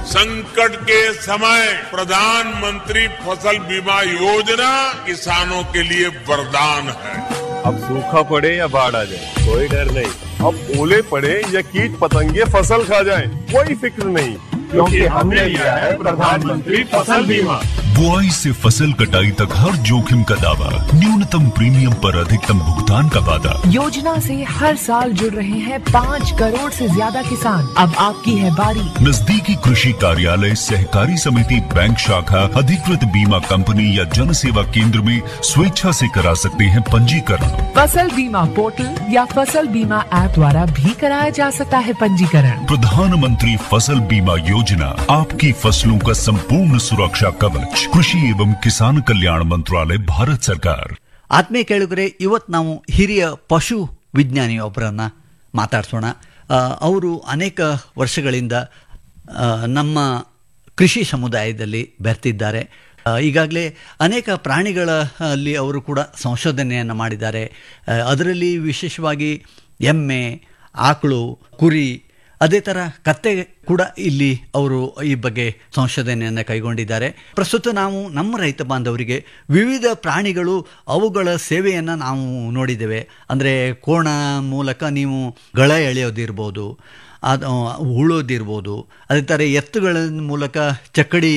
संकट के समय प्रधानमंत्री फसल बीमा योजना किसानों के लिए वरदान है अब सूखा पड़े या बाढ़ आ जाए कोई डर नहीं अब ओले पड़े या कीट पतंगे फसल खा जाए कोई फिक्र नहीं क्योंकि हमने लिया है प्रधानमंत्री फसल बीमा बुआई से फसल कटाई तक हर जोखिम का दावा न्यूनतम प्रीमियम पर अधिकतम भुगतान का वादा योजना से हर साल जुड़ रहे हैं पाँच करोड़ से ज्यादा किसान अब आपकी है बारी नजदीकी कृषि कार्यालय सहकारी समिति बैंक शाखा अधिकृत बीमा कंपनी या जन सेवा केंद्र में स्वेच्छा से करा सकते हैं पंजीकरण फसल बीमा पोर्टल या फसल बीमा ऐप द्वारा भी कराया जा सकता है पंजीकरण प्रधानमंत्री फसल बीमा योजना आपकी फसलों का संपूर्ण सुरक्षा कवच कृषि एवं किसान कल्याण मंत्रालय भारत सरकार ಆತ್ಮೀಯ ಕೇಳಿದ್ರೆ ಇವತ್ತು ನಾವು ಹಿರಿಯ ಪಶು ವಿಜ್ಞಾನಿಯೊಬ್ಬರನ್ನು ಮಾತಾಡ್ಸೋಣ ಆ, ಅವರು ಅನೇಕ ವರ್ಷಗಳಿಂದ ಆ, ನಮ್ಮ ಕೃಷಿ ಸಮುದಾಯದಲ್ಲಿ ಬೆರ್ತಿದ್ದಾರೆ ಆ, ಈಗಾಗಲೇ ಅನೇಕ ಪ್ರಾಣಿಗಳ ಅಲ್ಲಿ ಅವರು ಕೂಡ ಸಂಶೋಧನೆಯನ್ನು ಮಾಡಿದ್ದಾರೆ ಆ, ಅದರಲ್ಲಿ ವಿಶೇಷವಾಗಿ ಎಮ್ಮೆ ಆಕಳು ಕುರಿ ಅದೇ ಥರ ಕತ್ತೆ ಕೂಡ ಇಲ್ಲಿ ಅವರು ಈ ಬಗ್ಗೆ ಸಂಶೋಧನೆಯನ್ನು ಕೈಗೊಂಡಿದ್ದಾರೆ ಪ್ರಸ್ತುತ ನಾವು ನಮ್ಮ ರೈತ ಬಾಂಧವರಿಗೆ ವಿವಿಧ ಪ್ರಾಣಿಗಳು ಅವುಗಳ ಸೇವೆಯನ್ನು ನಾವು ನೋಡಿದ್ದೇವೆ ಅಂದರೆ ಕೋಣ ಮೂಲಕ ನೀವು ಗಳ ಎಳೆಯೋದಿರ್ಬೋದು ಅದು ಉಳೋದಿರ್ಬೋದು ಅದೇ ಥರ ಎತ್ತುಗಳ ಮೂಲಕ ಚಕ್ಕಡಿ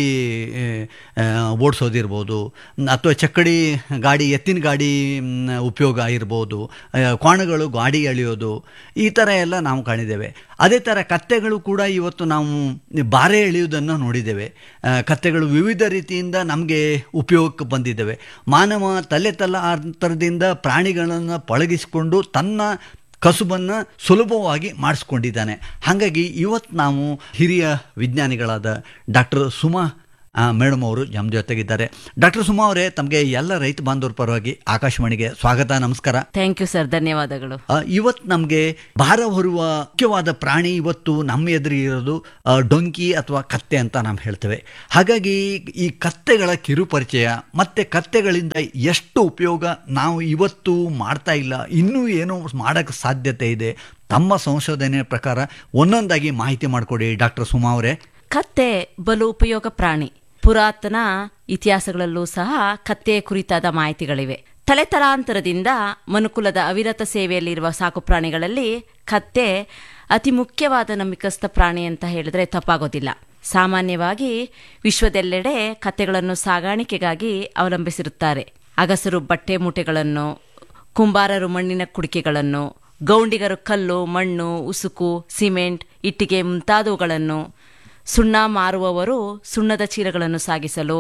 ಆ, ಓಡಿಸೋದಿರ್ಬೋದು ಅಥವಾ ಚಕ್ಕಡಿ ಗಾಡಿ ಎತ್ತಿನ ಗಾಡಿ ಮ್, ಉಪಯೋಗ ಇರ್ಬೋದು ಆ, ಕ್ವಾಣಗಳು ಗಾಡಿ ಎಳೆಯೋದು ಈ ಥರ ಎಲ್ಲ ನಾವು ಕಾಣಿದ್ದೇವೆ ಅದೇ ಥರ ಕತ್ತೆಗಳು ಕೂಡ ಇವತ್ತು ನಾವು ಬಾರೆ ಎಳೆಯುವುದನ್ನು ನೋಡಿದ್ದೇವೆ ಆ, ಕತ್ತೆಗಳು ವಿವಿಧ ರೀತಿಯಿಂದ ನಮಗೆ ಉಪಯೋಗಕ್ಕೆ ಬಂದಿದ್ದಾವೆ ಮಾನವ ತಲೆ ತಲಾಂತರದಿಂದ ಪ್ರಾಣಿಗಳನ್ನು ಪಳಗಿಸಿಕೊಂಡು ತನ್ನ ಕಸುಬನ್ನು ಸುಲಭವಾಗಿ ಮಾಡಿಸ್ಕೊಂಡಿದ್ದಾನೆ ಹಾಗಾಗಿ ಇವತ್ತು ನಾವು ಹಿರಿಯ ವಿಜ್ಞಾನಿಗಳಾದ ಡಾಕ್ಟರ್ ಸುಮಾ ಆ, ಮೇಡಮ್ ಅವರು ನಮ್ಮ ಜೊತೆಗಿದ್ದಾರೆ ಡಾಕ್ಟರ್ ಸುಮಾ ಅವರೇ ತಮಗೆ ಎಲ್ಲ ರೈತ ಬಾಂಧವರ ಪರವಾಗಿ ಆಕಾಶವಾಣಿಗೆ ಸ್ವಾಗತ ನಮಸ್ಕಾರ ಥ್ಯಾಂಕ್ ಯು ಸರ್ ಧನ್ಯವಾದಗಳು ಆ, ಇವತ್ತು ನಮಗೆ ಭಾರ ಹೊರುವ ಮುಖ್ಯವಾದ ಪ್ರಾಣಿ ಇವತ್ತು ನಮ್ಮ ಎದುರಿಗೆ ಇರೋದು ಆ, ಡೊಂಕಿ ಅಥವಾ ಕತ್ತೆ ಅಂತ ನಾವು ಹೇಳ್ತೇವೆ ಹಾಗಾಗಿ ಈ ಕತ್ತೆಗಳ ಕಿರುಪರಿಚಯ ಮತ್ತು ಕತ್ತೆಗಳಿಂದ ಎಷ್ಟು ಉಪಯೋಗ ನಾವು ಇವತ್ತು ಮಾಡ್ತಾ ಇಲ್ಲ ಇನ್ನೂ ಏನೋ ಮಾಡೋಕ್ಕೆ ಸಾಧ್ಯತೆ ಇದೆ ತಮ್ಮ ಸಂಶೋಧನೆ ಪ್ರಕಾರ ಒಂದೊಂದಾಗಿ ಮಾಹಿತಿ ಮಾಡಿಕೊಡಿ ಡಾಕ್ಟರ್ ಸುಮಾ ಅವರೇ ಕತ್ತೆ ಬಲು ಉಪಯೋಗ ಪ್ರಾಣಿ ಪುರಾತನ ಇತಿಹಾಸಗಳಲ್ಲೂ ಸಹ ಕತ್ತೆಯ ಕುರಿತಾದ ಮಾಹಿತಿಗಳಿವೆ ತಲೆತಲಾಂತರದಿಂದ ಮನುಕುಲದ ಅವಿರತ ಸೇವೆಯಲ್ಲಿರುವ ಸಾಕು ಪ್ರಾಣಿಗಳಲ್ಲಿ ಕತ್ತೆ ಅತಿ ಮುಖ್ಯವಾದ ನಂಬಿಕಸ್ಥ ಪ್ರಾಣಿ ಅಂತ ಹೇಳಿದ್ರೆ ತಪ್ಪಾಗೋದಿಲ್ಲ ಸಾಮಾನ್ಯವಾಗಿ ವಿಶ್ವದೆಲ್ಲೆಡೆ ಕತ್ತೆಗಳನ್ನು ಸಾಗಾಣಿಕೆಗಾಗಿ ಅವಲಂಬಿಸಿರುತ್ತಾರೆ ಅಗಸರು ಬಟ್ಟೆ ಮೂಟೆಗಳನ್ನು ಕುಂಬಾರರು ಮಣ್ಣಿನ ಕುಡಿಕೆಗಳನ್ನು ಗೌಂಡಿಗರು ಕಲ್ಲು ಮಣ್ಣು ಉಸುಕು ಸಿಮೆಂಟ್ ಇಟ್ಟಿಗೆ ಮುಂತಾದವುಗಳನ್ನು ಸುಣ್ಣ ಮಾರುವವರು ಸುಣ್ಣದ ಚೀಲಗಳನ್ನು ಸಾಗಿಸಲು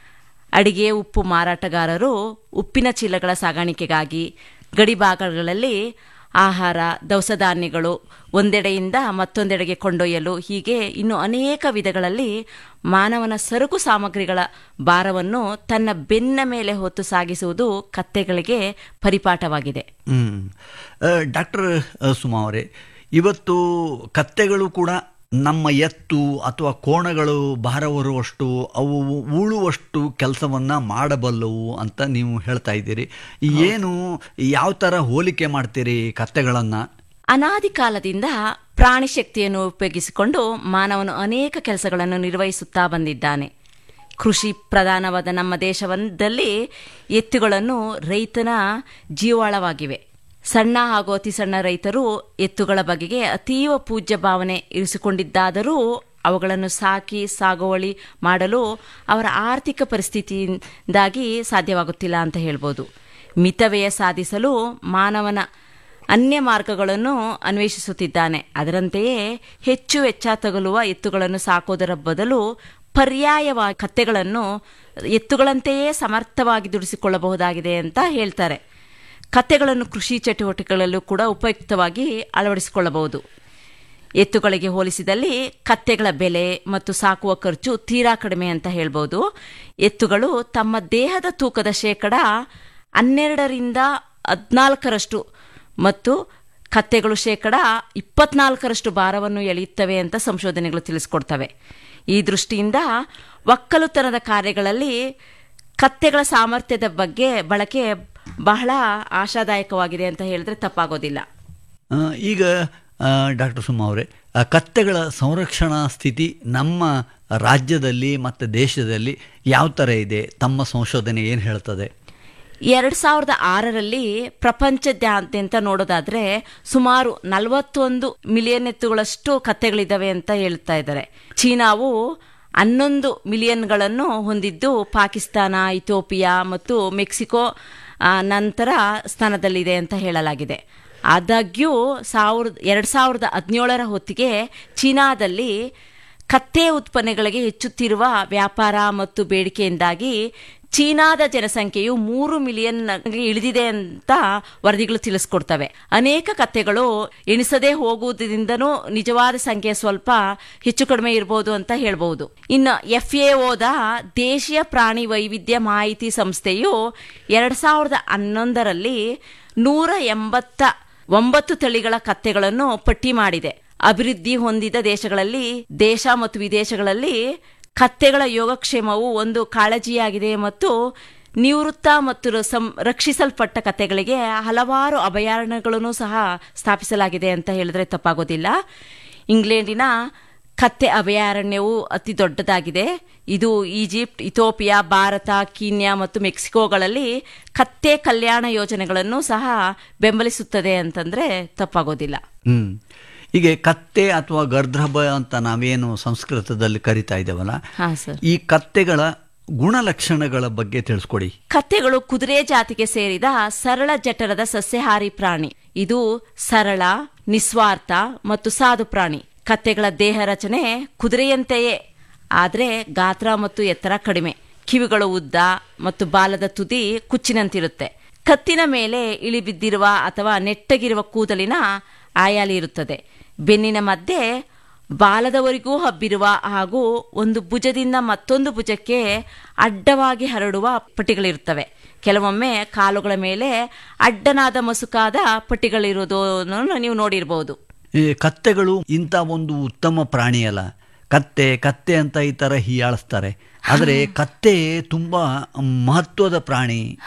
ಅಡಿಗೆ ಉಪ್ಪು ಮಾರಾಟಗಾರರು ಉಪ್ಪಿನ ಚೀಲಗಳ ಸಾಗಾಣಿಕೆಗಾಗಿ ಗಡಿಭಾಗಗಳಲ್ಲಿ ಆಹಾರ ದವಸ ಧಾನ್ಯಗಳು ಒಂದೆಡೆಯಿಂದ ಮತ್ತೊಂದೆಡೆಗೆ ಕೊಂಡೊಯ್ಯಲು ಹೀಗೆ ಇನ್ನು ಅನೇಕ ವಿಧಗಳಲ್ಲಿ ಮಾನವನ ಸರಕು ಸಾಮಗ್ರಿಗಳ ಭಾರವನ್ನು ತನ್ನ ಬೆನ್ನ ಮೇಲೆ ಹೊತ್ತು ಸಾಗಿಸುವುದು ಕತ್ತೆಗಳಿಗೆ ಪರಿಪಾಠವಾಗಿದೆ ಹ್ಮ್. ಆ, ಡಾಕ್ಟರ್ ಆ, ಸುಮಾ ಅವರೇ ಇವತ್ತು ಕತ್ತೆಗಳು ಕೂಡ ನಮ್ಮ ಎತ್ತು ಅಥವಾ ಕೋಣಗಳು ಭಾರ ಹೊರುವಷ್ಟು ಅವು ಉಳುವಷ್ಟು ಕೆಲಸವನ್ನು ಮಾಡಬಲ್ಲವು ಅಂತ ನೀವು ಹೇಳ್ತಾ ಇದ್ದೀರಿ ಏನು ಯಾವ ಥರ ಹೋಲಿಕೆ ಮಾಡ್ತೀರಿ ಕತ್ತೆಗಳನ್ನು ಅನಾದಿ ಕಾಲದಿಂದ ಪ್ರಾಣಿ ಶಕ್ತಿಯನ್ನು ಉಪಯೋಗಿಸಿಕೊಂಡು ಮಾನವನು ಅನೇಕ ಕೆಲಸಗಳನ್ನು ನಿರ್ವಹಿಸುತ್ತಾ ಬಂದಿದ್ದಾನೆ ಕೃಷಿ ಪ್ರಧಾನವಾದ ನಮ್ಮ ದೇಶದಲ್ಲಿ ಎತ್ತುಗಳನ್ನು ರೈತನ ಜೀವಾಳವಾಗಿವೆ ಸಣ್ಣ ಹಾಗೂ ಅತಿ ಸಣ್ಣ ರೈತರು ಎತ್ತುಗಳ ಬಗೆಗೆ ಅತೀವ ಪೂಜ್ಯ ಭಾವನೆ ಇರಿಸಿಕೊಂಡಿದ್ದಾದರೂ ಅವುಗಳನ್ನು ಸಾಕಿ ಸಾಗುವಳಿ ಮಾಡಲು ಅವರ ಆರ್ಥಿಕ ಪರಿಸ್ಥಿತಿಯಿಂದಾಗಿ ಸಾಧ್ಯವಾಗುತ್ತಿಲ್ಲ ಅಂತ ಹೇಳ್ಬೋದು ಮಿತವ್ಯಯ ಸಾಧಿಸಲು ಮಾನವನ ಅನ್ಯ ಮಾರ್ಗಗಳನ್ನು ಅನ್ವೇಷಿಸುತ್ತಿದ್ದಾನೆ ಅದರಂತೆಯೇ ಹೆಚ್ಚು ವೆಚ್ಚ ತಗುಲುವ ಎತ್ತುಗಳನ್ನು ಸಾಕೋದರ ಬದಲು ಪರ್ಯಾಯವಾಗಿ ಕತ್ತೆಗಳನ್ನು ಎತ್ತುಗಳಂತೆಯೇ ಸಮರ್ಥವಾಗಿ ದುಡಿಸಿಕೊಳ್ಳಬಹುದಾಗಿದೆ ಅಂತ ಹೇಳ್ತಾರೆ ಕತ್ತೆಗಳನ್ನು ಕೃಷಿ ಚಟುವಟಿಕೆಗಳಲ್ಲೂ ಕೂಡ ಉಪಯುಕ್ತವಾಗಿ ಅಳವಡಿಸಿಕೊಳ್ಳಬಹುದು ಎತ್ತುಗಳಿಗೆ ಹೋಲಿಸಿದಲ್ಲಿ ಕತ್ತೆಗಳ ಬೆಲೆ ಮತ್ತು ಸಾಕುವ ಖರ್ಚು ತೀರಾ ಕಡಿಮೆ ಅಂತ ಹೇಳ್ಬೋದು ಎತ್ತುಗಳು ತಮ್ಮ ದೇಹದ ತೂಕದ ಶೇಕಡ ಹನ್ನೆರಡರಿಂದ ಹದಿನಾಲ್ಕರಷ್ಟು ಮತ್ತು ಕತ್ತೆಗಳು ಶೇಕಡ ಇಪ್ಪತ್ನಾಲ್ಕರಷ್ಟು ಭಾರವನ್ನು ಎಳೆಯುತ್ತವೆ ಅಂತ ಸಂಶೋಧನೆಗಳು ತಿಳಿಸ್ಕೊಡ್ತವೆ ಈ ದೃಷ್ಟಿಯಿಂದ ಒಕ್ಕಲುತನದ ಕಾರ್ಯಗಳಲ್ಲಿ ಕತ್ತೆಗಳ ಸಾಮರ್ಥ್ಯದ ಬಗ್ಗೆ ಬಳಕೆ ಬಹಳ ಆಶಾದಾಯಕವಾಗಿದೆ ಅಂತ ಹೇಳಿದ್ರೆ ತಪ್ಪಾಗೋದಿಲ್ಲ ಆ, ಈಗ ಡಾಕ್ಟರ್ ಸುಮಾ ಅವರೇ ಆ, ಕತ್ತೆಗಳ ಸಂರಕ್ಷಣಾ ಸ್ಥಿತಿ ನಮ್ಮ ರಾಜ್ಯದಲ್ಲಿ ಮತ್ತು ದೇಶದಲ್ಲಿ ಯಾವ ಥರ ಇದೆ ತಮ್ಮ ಸಂಶೋಧನೆ ಏನು ಹೇಳ್ತದೆ ಎರಡು ಸಾವಿರದ ಆರರಲ್ಲಿ ಪ್ರಪಂಚದಾದ್ಯಂತ ನೋಡೋದಾದ್ರೆ ಸುಮಾರು ನಲವತ್ತೊಂದು ಮಿಲಿಯನ್ ಎತ್ತುಗಳಷ್ಟು ಕತ್ತೆಗಳಿದ್ದಾವೆ ಅಂತ ಹೇಳ್ತಾ ಇದ್ದಾರೆ ಚೀನಾವು ಹನ್ನೊಂದು ಮಿಲಿಯನ್ಗಳನ್ನು ಹೊಂದಿದ್ದು ಪಾಕಿಸ್ತಾನ ಇಥೋಪಿಯಾ ಮತ್ತು ಮೆಕ್ಸಿಕೋ ಆ, ನಂತರ ಸ್ಥಾನದಲ್ಲಿದೆ ಅಂತ ಹೇಳಲಾಗಿದೆ ಆದಾಗ್ಯೂ ಸಾವಿರದ ಎರಡು ಸಾವಿರದ ಹದಿನೇಳರ ಹೊತ್ತಿಗೆ ಚೀನಾದಲ್ಲಿ ಕತ್ತೆ ಉತ್ಪನ್ನಗಳಿಗೆ ಹೆಚ್ಚುತ್ತಿರುವ ವ್ಯಾಪಾರ ಮತ್ತು ಬೇಡಿಕೆಯಿಂದಾಗಿ ಚೀನಾದ ಜನಸಂಖ್ಯೆಯು ಮೂರು ಮಿಲಿಯನ್ ಇಳಿದಿದೆ ಅಂತ ವರದಿಗಳು ತಿಳಿಸ್ಕೊಡ್ತವೆ ಅನೇಕ ಕತ್ತೆಗಳು ಎಣಿಸದೇ ಹೋಗುವುದರಿಂದನೂ ನಿಜವಾದ ಸಂಖ್ಯೆ ಸ್ವಲ್ಪ ಹೆಚ್ಚು ಕಡಿಮೆ ಇರಬಹುದು ಅಂತ ಹೇಳ್ಬಹುದು ಇನ್ನು ಎಫ್ ಎಒದ ದೇಶೀಯ ಪ್ರಾಣಿ ವೈವಿಧ್ಯ ಮಾಹಿತಿ ಸಂಸ್ಥೆಯು ಎರಡ್ ಸಾವಿರದ ಹನ್ನೊಂದರಲ್ಲಿ ನೂರ ಎಂಬತ್ತ ಒಂಬತ್ತು ತಳಿಗಳ ಕತ್ತೆಗಳನ್ನು ಪಟ್ಟಿ ಮಾಡಿದೆ ಅಭಿವೃದ್ಧಿ ಹೊಂದಿದ ದೇಶಗಳಲ್ಲಿ ದೇಶ ಮತ್ತು ವಿದೇಶಗಳಲ್ಲಿ ಕತ್ತೆಗಳ ಯೋಗಕ್ಷೇಮವು ಒಂದು ಕಾಳಜಿಯಾಗಿದೆ ಮತ್ತು ನಿವೃತ್ತ ಮತ್ತು ರ- ಸಂ- ರಕ್ಷಿಸಲ್ಪಟ್ಟ ಕತ್ತೆಗಳಿಗೆ ಹಲವಾರು ಅಭಯಾರಣ್ಯಗಳನ್ನು ಸಹ ಸ್ಥಾಪಿಸಲಾಗಿದೆ ಅಂತ ಹೇಳಿದ್ರೆ ತಪ್ಪಾಗೋದಿಲ್ಲ ಇಂಗ್ಲೆಂಡಿನ ಕತ್ತೆ ಅಭಯಾರಣ್ಯವು ಅತಿ ದೊಡ್ಡದಾಗಿದೆ ಇದು ಈಜಿಪ್ಟ್ ಇಥೋಪಿಯಾ ಭಾರತ ಕೀನ್ಯಾ ಮತ್ತು ಮೆಕ್ಸಿಕೋಗಳಲ್ಲಿ ಕತ್ತೆ ಕಲ್ಯಾಣ ಯೋಜನೆಗಳನ್ನು ಸಹ ಬೆಂಬಲಿಸುತ್ತದೆ ಅಂತಂದ್ರೆ ತಪ್ಪಾಗೋದಿಲ್ಲ ಹ್ಮ್ ಹೀಗೆ ಕತ್ತೆ ಅಥವಾ ಗರ್ಧಬ ಅಂತ ನಾವೇನು ಸಂಸ್ಕೃತದಲ್ಲಿ ಕರಿತಾ ಇದ್ದೇವಲ್ಲ ಹಾ ಸರ್ ಈ ಕತ್ತೆಗಳ ಗುಣಲಕ್ಷಣಗಳ ಬಗ್ಗೆ ತಿಳಿಸ್ಕೊಡಿ ಕತ್ತೆಗಳು ಕುದುರೆ ಜಾತಿಗೆ ಸೇರಿದ ಸರಳ ಜಠರದ ಸಸ್ಯಾಹಾರಿ ಪ್ರಾಣಿ ಇದು ಸರಳ ನಿಸ್ವಾರ್ಥ ಮತ್ತು ಸಾಧು ಪ್ರಾಣಿ ಕತ್ತೆಗಳ ದೇಹ ರಚನೆ ಕುದುರೆಯಂತೆಯೇ ಆದರೆ ಗಾತ್ರ ಮತ್ತು ಎತ್ತರ ಕಡಿಮೆ ಕಿವಿಗಳು ಉದ್ದ ಮತ್ತು ಬಾಲದ ತುದಿ ಕುಚ್ಚಿನಂತಿರುತ್ತೆ ಕತ್ತಿನ ಮೇಲೆ ಇಳಿಬಿದ್ದಿರುವ ಅಥವಾ ನೆಟ್ಟಗಿರುವ ಕೂದಲಿನ ಆಯಾಲಿ ಇರುತ್ತದೆ ಬೆನ್ನಿನ ಮಧ್ಯೆ ಬಾಲದವರೆಗೂ ಹಬ್ಬಿರುವ ಹಾಗೂ ಒಂದು ಭುಜದಿಂದ ಮತ್ತೊಂದು ಭುಜಕ್ಕೆ ಅಡ್ಡವಾಗಿ ಹರಡುವ ಪಟ್ಟಿಗಳಿರುತ್ತವೆ ಕೆಲವೊಮ್ಮೆ ಕಾಲುಗಳ ಮೇಲೆ ಅಡ್ಡನಾದ ಮಸುಕಾದ ಪಟ್ಟಿಗಳಿರುವುದನ್ನು ನೀವು ನೋಡಿರಬಹುದು ಈ ಕತ್ತೆಗಳು ಇಂಥ ಒಂದು ಉತ್ತಮ ಪ್ರಾಣಿ ಅಲ್ಲ ಕತ್ತೆ ಕತ್ತೆ ಅಂತ ಈ ಥರ ಹೀಯಾಳಿಸ್ತಾರೆ ಆದರೆ ಕತ್ತೆ ತುಂಬ ಮಹತ್ವದ ಪ್ರಾಣಿ